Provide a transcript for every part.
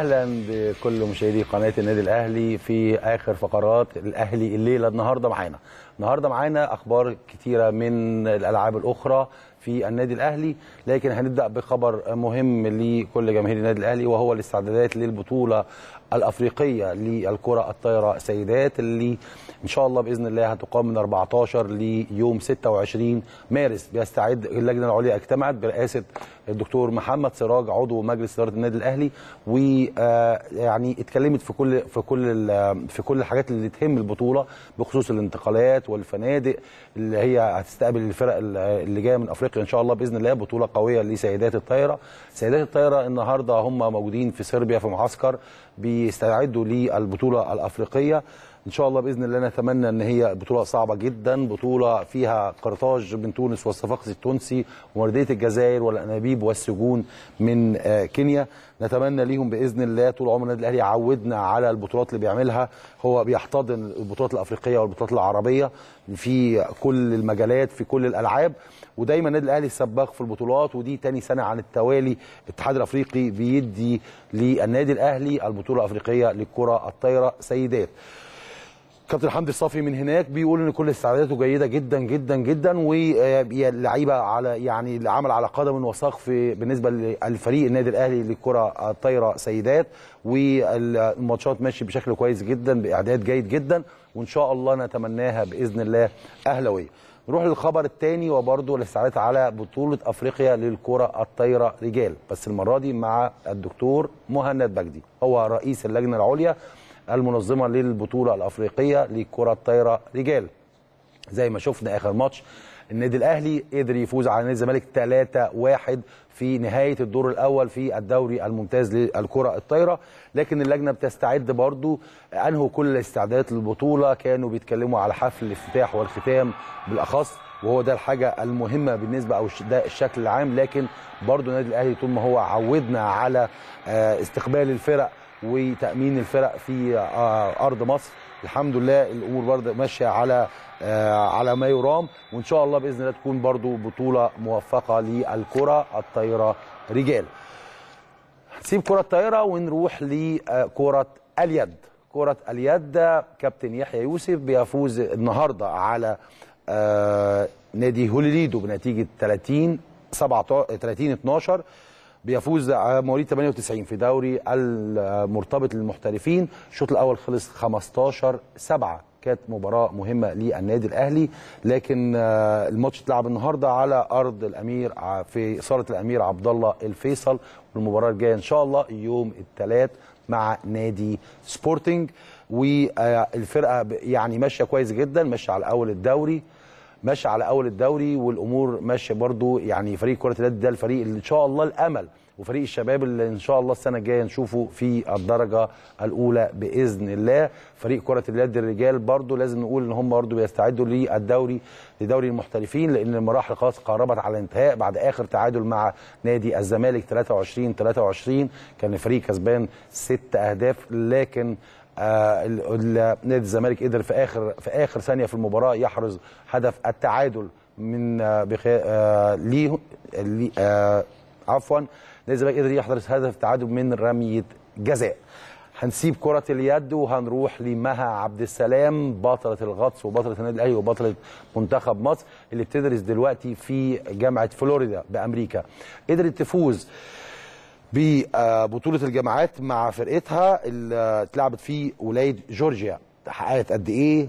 اهلا بكل مشاهدي قناه النادي الاهلي في اخر فقرات الاهلي الليله النهارده معانا النهارده معانا اخبار كتيره من الالعاب الاخرى في النادي الاهلي لكن هنبدا بخبر مهم لكل جماهير النادي الاهلي وهو الاستعدادات للبطوله الافريقيه للكره الطايره سيدات اللي ان شاء الله باذن الله هتقام من 14 ليوم 26 مارس بيستعد اللجنه العليا اجتمعت برئاسه الدكتور محمد سراج عضو مجلس اداره النادي الاهلي ويعني اتكلمت في كل في كل في كل الحاجات اللي تهم البطوله بخصوص الانتقالات والفنادق اللي هي هتستقبل الفرق اللي جايه من افريقيا ان شاء الله باذن الله بطوله قويه لسيدات الطايره سيدات الطايره النهارده هم موجودين في صربيا في معسكر بيستعدوا للبطوله الافريقيه ان شاء الله باذن الله نتمنى ان هي بطوله صعبه جدا بطوله فيها قرطاج من تونس والصفاقس التونسي ومرديه الجزائر والانابيب والسجون من كينيا نتمنى ليهم باذن الله طول عمر النادي الاهلي عودنا على البطولات اللي بيعملها هو بيحتضن البطولات الافريقيه والبطولات العربيه في كل المجالات في كل الالعاب ودايما النادي الاهلي سباق في البطولات ودي تاني سنه عن التوالي الاتحاد الافريقي بيدي للنادي الاهلي البطوله الافريقيه للكره الطايره سيدات كابتن حمدي الصافي من هناك بيقول ان كل استعداداته جيده جدا جدا جدا واللعيبه على يعني العمل على قدم وساق في بالنسبه للفريق النادي الاهلي للكره الطايره سيدات والماتشات ماشي بشكل كويس جدا باعداد جيد جدا وان شاء الله نتمناها باذن الله اهلاويه نروح للخبر الثاني وبرضه الاستعدادات على بطوله افريقيا للكره الطايره رجال بس المره دي مع الدكتور مهند بجدي هو رئيس اللجنه العليا المنظمه للبطوله الافريقيه لكره الطايره رجال زي ما شفنا اخر ماتش النادي الاهلي قدر يفوز على نادي الزمالك 3-1 في نهايه الدور الاول في الدوري الممتاز للكره الطايره لكن اللجنه بتستعد برضو انهوا كل الاستعدادات للبطوله كانوا بيتكلموا على حفل الافتتاح والختام بالاخص وهو ده الحاجه المهمه بالنسبه او ده الشكل العام لكن برضو النادي الاهلي طول ما هو عودنا على استقبال الفرق وتامين الفرق في ارض مصر الحمد لله الامور برضه ماشيه على على ما يرام وان شاء الله باذن الله تكون برضه بطوله موفقه للكره الطايره رجال نسيب كره الطايره ونروح لكره اليد كره اليد كابتن يحيى يوسف بيفوز النهارده على نادي هوليليدو بنتيجه 30 17 30 12 بيفوز مواليد 98 في دوري المرتبط للمحترفين الشوط الاول خلص 15 7 كانت مباراه مهمه للنادي الاهلي لكن الماتش اتلعب النهارده على ارض الامير في صاله الامير عبد الله الفيصل والمباراه الجايه ان شاء الله يوم الثلاث مع نادي سبورتنج والفرقه يعني ماشيه كويس جدا ماشيه على اول الدوري ماشي على اول الدوري والامور ماشيه برضو يعني فريق كره اليد ده الفريق اللي ان شاء الله الامل وفريق الشباب اللي ان شاء الله السنه الجايه نشوفه في الدرجه الاولى باذن الله فريق كره اليد الرجال برضو لازم نقول ان هم برضو بيستعدوا للدوري لدوري المحترفين لان المراحل خلاص قربت على الانتهاء بعد اخر تعادل مع نادي الزمالك 23 23 كان الفريق كسبان ست اهداف لكن آه نادي الزمالك قدر في اخر في اخر ثانيه في المباراه يحرز هدف التعادل من آه بخي آه ليه آه عفوا نادي الزمالك قدر يحرز هدف التعادل من رميه جزاء هنسيب كرة اليد وهنروح لمها عبد السلام بطلة الغطس وبطلة النادي الأهلي وبطلة منتخب مصر اللي بتدرس دلوقتي في جامعة فلوريدا بأمريكا قدرت تفوز ببطولة الجامعات مع فرقتها اللي اتلعبت في ولاية جورجيا حققت قد ايه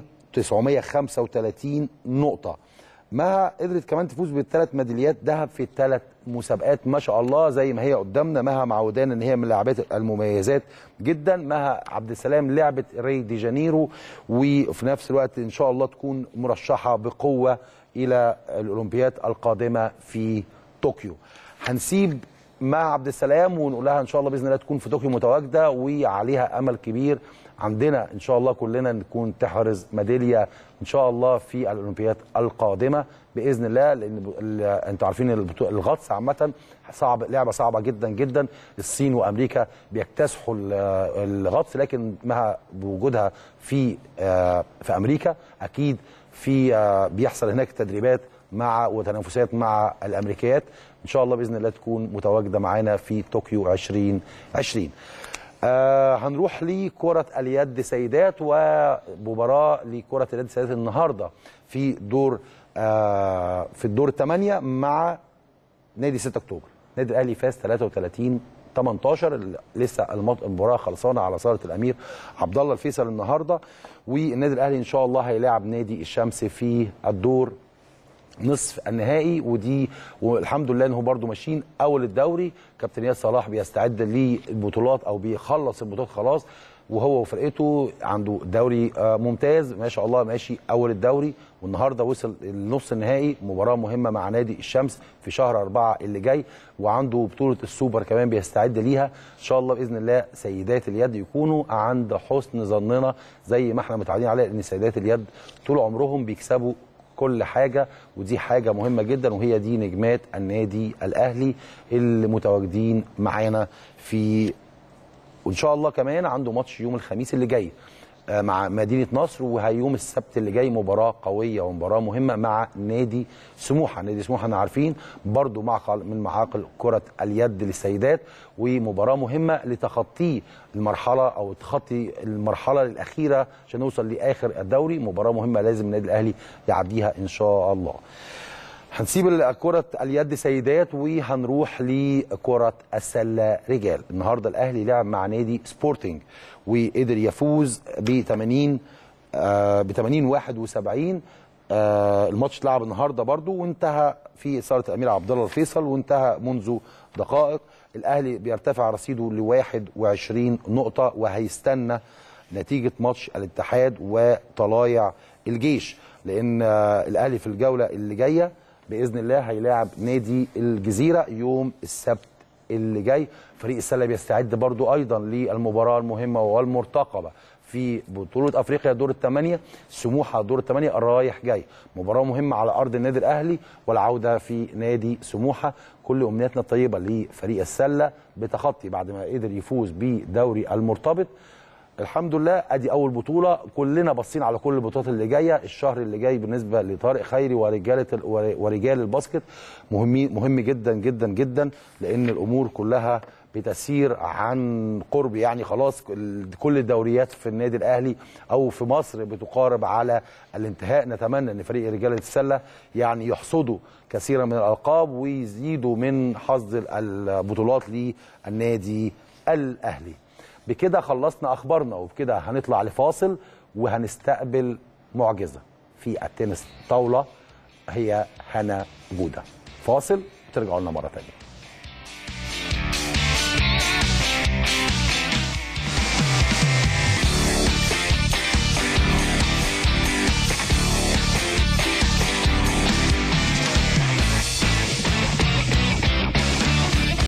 935 نقطة مها قدرت كمان تفوز بالثلاث ميداليات ذهب في الثلاث مسابقات ما شاء الله زي ما هي قدامنا مها معودانا ان هي من اللاعبات المميزات جدا مها عبد السلام لعبت ري دي جانيرو وفي نفس الوقت ان شاء الله تكون مرشحه بقوه الى الاولمبياد القادمه في طوكيو هنسيب مع عبد السلام ونقول لها ان شاء الله باذن الله تكون في طوكيو متواجده وعليها امل كبير عندنا ان شاء الله كلنا نكون تحرز ميداليه ان شاء الله في الاولمبياد القادمه باذن الله لان انتوا عارفين الغطس عامه صعب لعبه صعبه جدا جدا الصين وامريكا بيكتسحوا الغطس لكن مع بوجودها في في امريكا اكيد في بيحصل هناك تدريبات مع وتنافسات مع الامريكيات ان شاء الله باذن الله تكون متواجده معانا في طوكيو 2020 آه هنروح لكرة اليد سيدات ومباراة لكرة اليد سيدات النهاردة في دور آه في الدور الثمانية مع نادي 6 اكتوبر نادي الاهلي فاز 33 18 لسه المط- المباراه خلصانه على صاله الامير عبد الله الفيصل النهارده والنادي الاهلي ان شاء الله هيلاعب نادي الشمس في الدور نصف النهائي ودي والحمد لله ان هو برده ماشيين اول الدوري كابتن ياسر صلاح بيستعد للبطولات او بيخلص البطولات خلاص وهو وفرقته عنده دوري آه، ممتاز ما شاء الله ماشي اول الدوري والنهارده وصل النص النهائي مباراه مهمه مع نادي الشمس في شهر أربعة اللي جاي وعنده بطوله السوبر كمان بيستعد ليها ان شاء الله باذن الله سيدات اليد يكونوا عند حسن ظننا زي ما احنا متعودين عليه ان سيدات اليد طول عمرهم بيكسبوا كل حاجه ودي حاجه مهمه جدا وهي دي نجمات النادي الاهلي اللي متواجدين معانا في وان شاء الله كمان عنده ماتش يوم الخميس اللي جاي آه، مع مدينه نصر وهيوم السبت اللي جاي مباراه قويه ومباراه مهمه مع نادي سموحه نادي سموحه احنا عارفين برضو معقل من معاقل كره اليد للسيدات ومباراه مهمه لتخطي المرحله او تخطي المرحله الاخيره عشان نوصل لاخر الدوري مباراه مهمه لازم النادي الاهلي يعديها ان شاء الله هنسيب كرة اليد سيدات وهنروح لكرة السلة رجال النهارده الأهلي لعب مع نادي سبورتنج وقدر يفوز ب 80 ب 80 71 آه، الماتش اتلعب النهارده برضو وانتهى في صاله الامير عبد الله الفيصل وانتهى منذ دقائق الاهلي بيرتفع رصيده ل 21 نقطه وهيستنى نتيجه ماتش الاتحاد وطلايع الجيش لان آه، الاهلي في الجوله اللي جايه باذن الله هيلاعب نادي الجزيره يوم السبت اللي جاي فريق السله بيستعد برضو ايضا للمباراه المهمه والمرتقبه في بطوله افريقيا دور الثمانيه سموحه دور الثمانيه رايح جاي مباراه مهمه على ارض النادي الاهلي والعوده في نادي سموحه كل امنياتنا الطيبه لفريق السله بتخطي بعد ما قدر يفوز بدوري المرتبط الحمد لله ادي اول بطوله كلنا باصين على كل البطولات اللي جايه الشهر اللي جاي بالنسبه لطارق خيري ورجاله ال- ور- ورجال الباسكت مهمين مهم جدا جدا جدا لان الامور كلها بتسير عن قرب يعني خلاص ال- كل الدوريات في النادي الاهلي او في مصر بتقارب على الانتهاء نتمنى ان فريق رجاله السله يعني يحصدوا كثيرا من الالقاب ويزيدوا من حظ البطولات للنادي الاهلي بكده خلصنا اخبارنا وبكده هنطلع لفاصل وهنستقبل معجزه في التنس طاوله هي هنا جوده فاصل ترجعوا لنا مره ثانيه